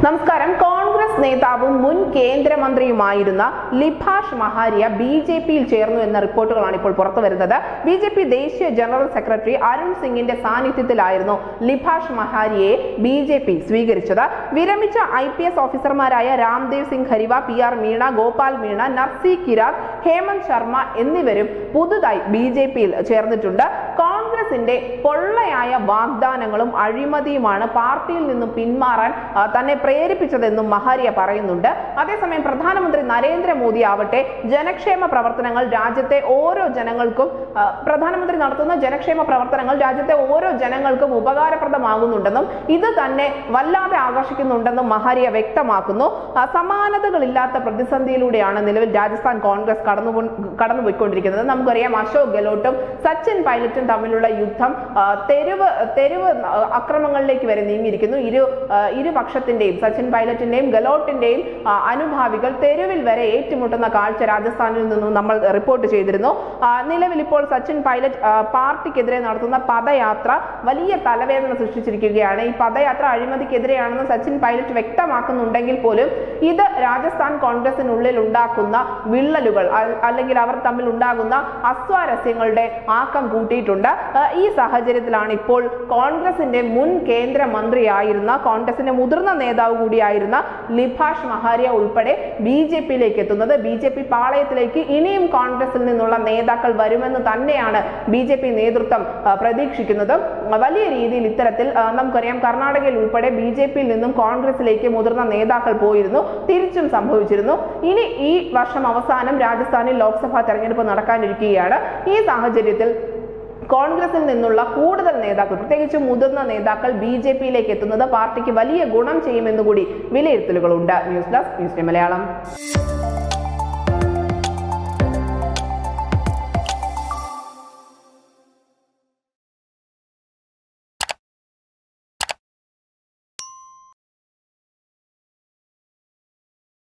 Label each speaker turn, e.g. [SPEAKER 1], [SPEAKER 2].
[SPEAKER 1] നമസ്കാരം കോൺഗ്രസ് നേതാവും മുൻ കേന്ദ്രമന്ത്രിയുമായിരുന്ന ലിഭാഷ് മഹാരിയ ബി ജെ പിയിൽ ചേർന്നു എന്ന റിപ്പോർട്ടുകളാണ് ഇപ്പോൾ പുറത്തു വരുന്നത് ബി ജെ പി ദേശീയ ജനറൽ സെക്രട്ടറി അരുൺ സിംഗിന്റെ സാന്നിധ്യത്തിലായിരുന്നു ലിഭാഷ് മഹാരിയെ ബി ജെ പി സ്വീകരിച്ചത് വിരമിച്ച ഐ പി എസ് ഓഫീസർമാരായ രാംദേവ് സിംഗ് ഹരിവ പി ആർ മീണ ഗോപാൽ മീണ നർസി കിരാത് ഹേമന്ത് ശർമ്മ എന്നിവരും പുതുതായി ബി ജെ പിയിൽ ചേർന്നിട്ടുണ്ട് കോൺഗ്രസിന്റെ പൊള്ളയായ വാഗ്ദാനങ്ങളും അഴിമതിയുമാണ് പാർട്ടിയിൽ നിന്നും പിന്മാറാൻ ആ, തന്നെ പ്രേരിപ്പിച്ചതെന്നും മഹാരിയ പറയുന്നുണ്ട് അതേസമയം പ്രധാനമന്ത്രി നരേന്ദ്രമോദി ആവട്ടെ ജനക്ഷേമ പ്രവർത്തനങ്ങൾ രാജ്യത്തെ ഓരോ ജനങ്ങൾക്കും ആ, പ്രധാനമന്ത്രി നടത്തുന്ന ജനക്ഷേമ പ്രവർത്തനങ്ങൾ രാജ്യത്തെ ഓരോ ജനങ്ങൾക്കും ഉപകാരപ്രദമാകുന്നുണ്ടെന്നും ഇത് തന്നെ വല്ലാതെ ആകർഷിക്കുന്നുണ്ടെന്നും മഹാരിയ വ്യക്തമാക്കുന്നു ആ, സമാനതകളില്ലാത്ത പ്രതിസന്ധിയിലൂടെയാണ് നിലവിൽ രാജസ്ഥാൻ കോൺഗ്രസ് കടന്നു കടന്നുപോയിക്കൊണ്ടിരിക്കുന്നത് നമുക്കറിയാം അശോക് ഗെലോട്ടും സച്ചിൻ പൈലറ്റും തമ്മിലുള്ള യുദ്ധം ആ, തെരുവ് തെരുവ് ആ, അക്രമങ്ങളിലേക്ക് വരെ നീങ്ങിയിരിക്കുന്നു ഇരു ആ, ഇരുപക്ഷത്തിന്റെയും സച്ചിൻ പൈലറ്റിന്റെയും ഗെലോട്ടിന്റെയും ആ, അനുഭാവികൾ തെരുവിൽ വരെ ഏറ്റുമുട്ടുന്ന കാഴ്ച രാജസ്ഥാനിൽ നിന്നും നമ്മൾ റിപ്പോർട്ട് ചെയ്തിരുന്നു ആ, നിലവിൽ ഇപ്പോൾ സച്ചിൻ പൈലറ്റ് ആ, പാർട്ടിക്കെതിരെ നടത്തുന്ന പദയാത്ര വലിയ തലവേദന സൃഷ്ടിച്ചിരിക്കുകയാണ് ഈ പദയാത്ര അഴിമതിക്കെതിരെയാണെന്ന് സച്ചിൻ പൈലറ്റ് വ്യക്തമാക്കുന്നുണ്ടെങ്കിൽ പോലും ഇത് രാജസ്ഥാൻ കോൺഗ്രസിനുള്ളിൽ ഉണ്ടാക്കുന്ന വിള്ളലുകൾ അ- അല്ലെങ്കിൽ അവർ തമ്മിൽ ഉണ്ടാകുന്ന അസ്വാരസ്യങ്ങളുടെ ആക്കം കൂട്ടിയിട്ടുണ്ട് ആ, ഈ സാഹചര്യത്തിലാണ് ഇപ്പോൾ കോൺഗ്രസിന്റെ മുൻ കേന്ദ്രമന്ത്രിയായിരുന്ന കോൺഗ്രസിന്റെ മുതിർന്ന നേതാവ് കൂടിയായിരുന്ന ലിഭാഷ് മഹാരിയ ഉൾപ്പെടെ ബി ജെ പിയിലേക്ക് എത്തുന്നത് ബി ജെ പി പാളയത്തിലേക്ക് ഇനിയും കോൺഗ്രസിൽ നിന്നുള്ള നേതാക്കൾ വരുമെന്ന് തന്നെയാണ് ബി ജെ പി നേതൃത്വം ആ, പ്രതീക്ഷിക്കുന്നത് വലിയ രീതിയിൽ ഇത്തരത്തിൽ ആ, നമുക്കറിയാം കർണാടകയിൽ ഉൾപ്പെടെ ബി ജെ പിയിൽ നിന്നും കോൺഗ്രസിലേക്ക് മുതിർന്ന നേതാക്കൾ പോയിരുന്നു തിരിച്ചും സംഭവിച്ചിരുന്നു ഇനി ഈ വർഷം അവസാനം രാജസ്ഥാനിൽ ലോക്സഭാ തെരഞ്ഞെടുപ്പ് നടക്കാനിരിക്കുകയാണ് ഈ സാഹചര്യത്തിൽ കോൺഗ്രസിൽ നിന്നുള്ള കൂടുതൽ നേതാക്കൾ പ്രത്യേകിച്ച് മുതിർന്ന നേതാക്കൾ ബി ജെ പിയിലേക്ക് എത്തുന്നത് പാർട്ടിക്ക് വലിയ ഗുണം ചെയ്യുമെന്നുകൂടി വിലയിരുത്തലുകളുണ്ട് news desk news day Malayalam